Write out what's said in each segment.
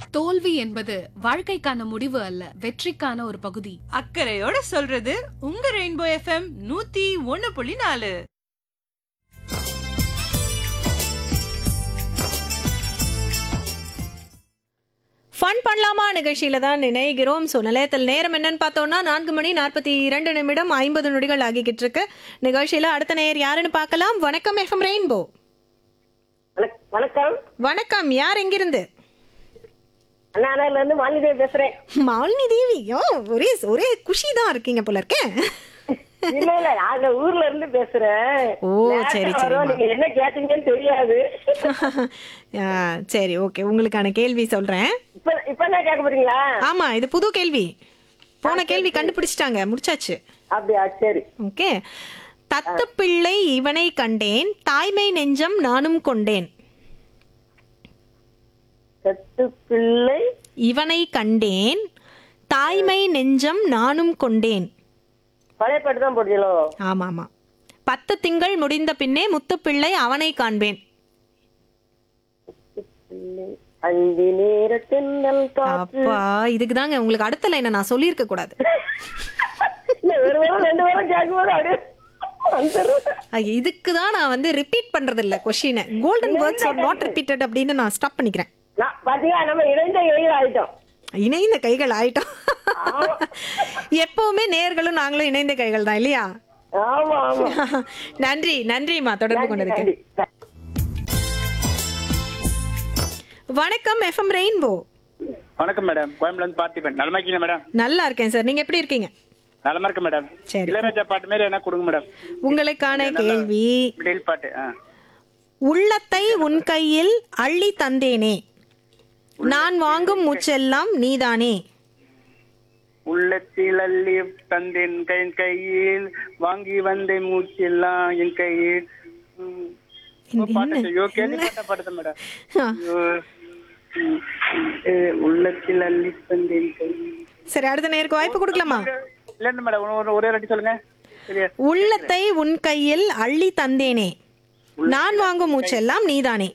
தோல்வி என்பது வாழ்க்கைக்கான முடிவு அல்ல வெற்றிக்கான ஒரு பகுதி அக்கறையோட சொல்றது உங்க ரெயின்போ எஃப்எம் நூத்தி ஒன்னு புள்ளி நாலு ஃபன் பண்ணலாமா நிகழ்ச்சியில தான் நினைக்கிறோம் ஸோ நிலையத்தில் நேரம் என்னன்னு பார்த்தோம்னா நான்கு மணி நாற்பத்தி இரண்டு நிமிடம் ஐம்பது நொடிகள் ஆகிக்கிட்டு இருக்கு நிகழ்ச்சியில அடுத்த நேர் யாருன்னு பார்க்கலாம் வணக்கம் எஃப்எம் ரெயின்போ வணக்- வணக்கம் வணக்கம் யார் எங்கிருந்து அண்ணாநகர்ல இருந்து மாலிதேவி பேசுறேன் மாலினி தேவி ஓ ஒரே ஒரே குஷி தான் இருக்கீங்க போல இருக்கேன் இல்ல இல்ல நாங்க ஊர்ல இருந்து பேசுறேன் ஓ, நேரா சரி, வரோம். சரிம்மா. நீங்க என்ன கேட்டீங்கன்னு தெரியாது ஆ, சரி ஓகே உங்களுக்கான கேள்வி சொல்றேன் இப்ப இப்ப என்ன கேட்க போறீங்களா ஆமா இது புது கேள்வி போன கேள்வி கண்டுபிடிச்சிட்டாங்க முடிச்சாச்சு அப்படியா சரி ஓகே தத்த பிள்ளை இவனை கண்டேன் தாய்மை நெஞ்சம் நானும் கொண்டேன் செத்து பிள்ளை இவனை கண்டேன் தாய்மை நெஞ்சம் நானும் கொண்டேன் பழைய பாட்டு தான் போடுறீங்களோ ஆமா ஆமா பத்து திங்கள் முடிந்த பின்னே முத்துப்பிள்ளை அவனை காண்பேன் பிள்ளை அந்தி நேர தென்னல் காற்று அப்பா இதுக்கு தாங்க உங்களுக்கு அடுத்த லைனை நான் சொல்லியிருக்க கூடாது இல்ல ஒரு வாரம் ரெண்டு வாரம் கேட்கும்போது அப்படியே வந்துரும். ஐய, இதுக்கு தான் நான் வந்து ரிப்பீட் பண்றது இல்ல கொஷினை golden words are not repeated அப்படின்னு நான் ஸ்டாப் பண்ணிக்கிறேன் நான் பாத்தீங்களா நம்ம இணைந்த இணையில் ஆயிட்டோம் இணைந்த கைகள் ஆயிட்டோம் எப்பவுமே நேர்களும் நாங்களும் இணைந்த கைகள் தான் இல்லையா ஆமா ஆமா நன்றி நன்றிம்மா தொடர்பு கொண்டதுக்கு நன்றி. வணக்கம் எஃப்எம் ரெயின்போ வணக்கம் மேடம் கோயம்புல இருந்து பார்த்திபன் நலமா இருக்கீங்க மேடம் நல்லா இருக்கேன் சார் நீங்க எப்படி இருக்கீங்க நலமா இருக்கு மேடம் சரி. இளையராஜா பாட்டு மாதிரி என்ன கொடுங்க மேடம் உங்களுக்கான கேள்வி மிடில் பாட்டு ஆ உள்ளத்தை உன் கையில் அள்ளி தந்தேனே நான் வாங்கும் மூச்செல்லாம் நீதானே உள்ளத்தில் அள்ளி தந்தேன் கை கையில் வாங்கி வந்தேன் மூச்செல்லாம் என் கையில் ம். ஓ, பாட்டு ஐயோ கேள்விப்பட்ட பாட்டு மேடம் ஐயோ. ம். ஏ, உள்ளத்தில் அள்ளி தந்தேன் கையில் சரி அடுத்த நேருக்கு வாய்ப்பு கொடுக்கலாமா இல்ல இல்ல மேடம் ஒரு- ஒரே வாட்டி சொல்லுங்க சரியா உள்ளத்தை உன் கையில் அள்ளி தந்தேனே நான் வாங்கும் மூச்செல்லாம் நீதானே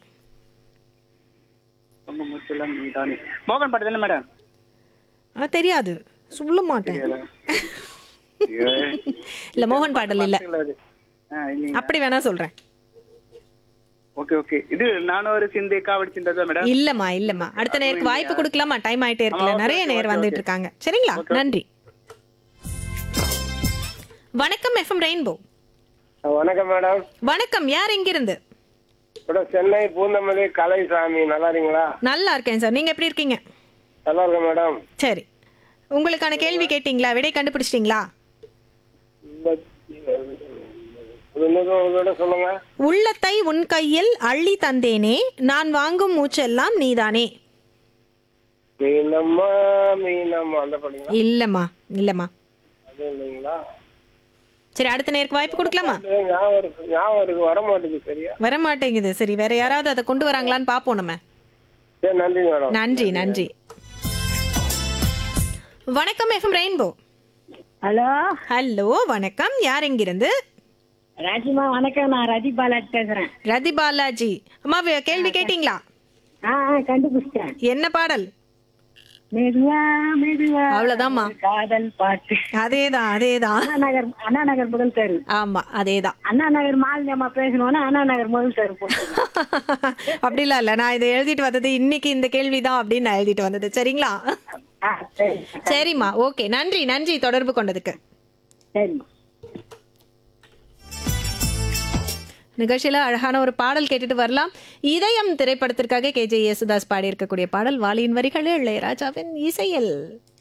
உங்க மூச்செல்லாம் நீதானே மோகன் பாட்டு தானே மேடம் ஆ, தெரியாது சொல்ல மாட்டேன் ஐயோ. இல்ல மோகன் பாடல் இல்ல ஆ, இல்லைங்க. அப்படி வேணா சொல்றேன் ஓகே ஓகே இது நானும் ஒரு சிந்தை காவடி சிந்தா மேடம் இல்லம்மா இல்லம்மா அடுத்த நேருக்கு வாய்ப்பு கொடுக்கலாமா டைம் ஆயிட்டே இருக்குல்ல நிறைய நேரம் வந்துட்டு இருக்காங்க சரிங்களா நன்றி வணக்கம் எஃப்எம் ரெயின்போ வணக்கம் மேடம் வணக்கம் யார் எங்கிருந்து கூட சென்னை பூந்தமல்லி கலைசாமி நல்லா இருக்கீங்களா நல்லா இருக்கேன் சார் நீங்க எப்படி இருக்கீங்க நல்லா இருக்கேன் மேடம் சரி உங்களுக்கான கேள்வி கேட்டீங்களா விடை கண்டுபிடிச்சிட்டீங்களா இன்னொரு சொல்லுங்க உள்ளத்தை உன் கையில் அள்ளி தந்தேனே நான் வாங்கும் மூச்செல்லாம் நீதானே மீனம்மா மீனம்மா அந்த படிங்களா இல்லம்மா இல்லம்மா அது இல்லைங்களா சரி அடுத்த நேருக்கு வாய்ப்பு கொடுக்கலாமா அது ஞாபகம் இருக்கு ஞாபகம் இருக்கு வர மாட்டேங்குது சரியா வர மாட்டேங்குது சரி வேற யாராவது அதை கொண்டு வராங்களான்னு பாப்போம் நம்ம சரி நன்றி மேடம் நன்றி நன்றி வணக்கம் எஃப்எம் ரெயின்போ ஹலோ ஹலோ வணக்கம் யார் எங்கிருந்து ராஜிமா வணக்கம் நான் ரதி பாலாஜி பேசுறேன் ரதி பாலாஜி அம்மா வே- கேள்வி கேட்டீங்களா ஆ ஆ, கண்டுபிடிச்சிட்டேன் என்ன பாடல் மெதுவா மெதுவா அவ்வளவுதாம்மா. ஒரு காதல் பாட்டு அதேதான் அதேதான் அண்ணா நகர் அண்ணா நகர் முதல் தெரு ஆமா அதேதான் அண்ணா நகர் மாலினி அம்மா பேசணும்னா அண்ணா நகர் முதல் தெரு போட்டு அப்படிலாம் இல்ல நான் இதை எழுதிட்டு வந்தது இன்னைக்கு இந்த கேள்விதான் அப்படின்னு நான் எழுதிட்டு வந்தது சரிங்களா ஆ சரி சரிம்மா ஓகே நன்றி நன்றி தொடர்பு கொண்டதுக்கு சரிம்மா நிகழ்ச்சியில அழகான ஒரு பாடல் கேட்டுட்டு வரலாம் இதயம் திரைப்படத்திற்காக கேஜே யேசுதாஸ் பாடியிருக்கக்கூடிய பாடல் வாலியின் வரிகள் இளையராஜாவின் இசையில்